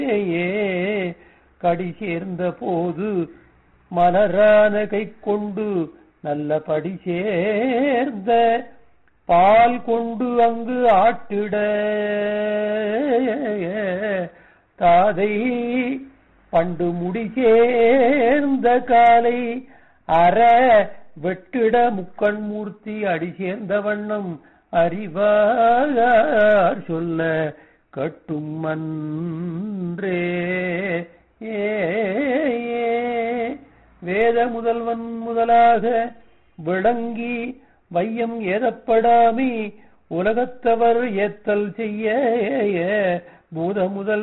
ஏ கடி சேர்ந்த போது மலரான கை கொண்டு நல்ல படி சேர்ந்த பால் கொண்டு அங்கு ஆட்டிட தாதை பண்டு முடி சேர்ந்த காலை அற வெட்டிட முக்கண் மூர்த்தி அடி சேர்ந்த வண்ணம் அறிவார் சொல்ல கட்டும் அன்றே ஏ வேத முதல்வன் முதலாக விளங்கி வையம் ஏதப்படாமி உலகத்தவர் ஏத்தல் செய்ய பூத முதல்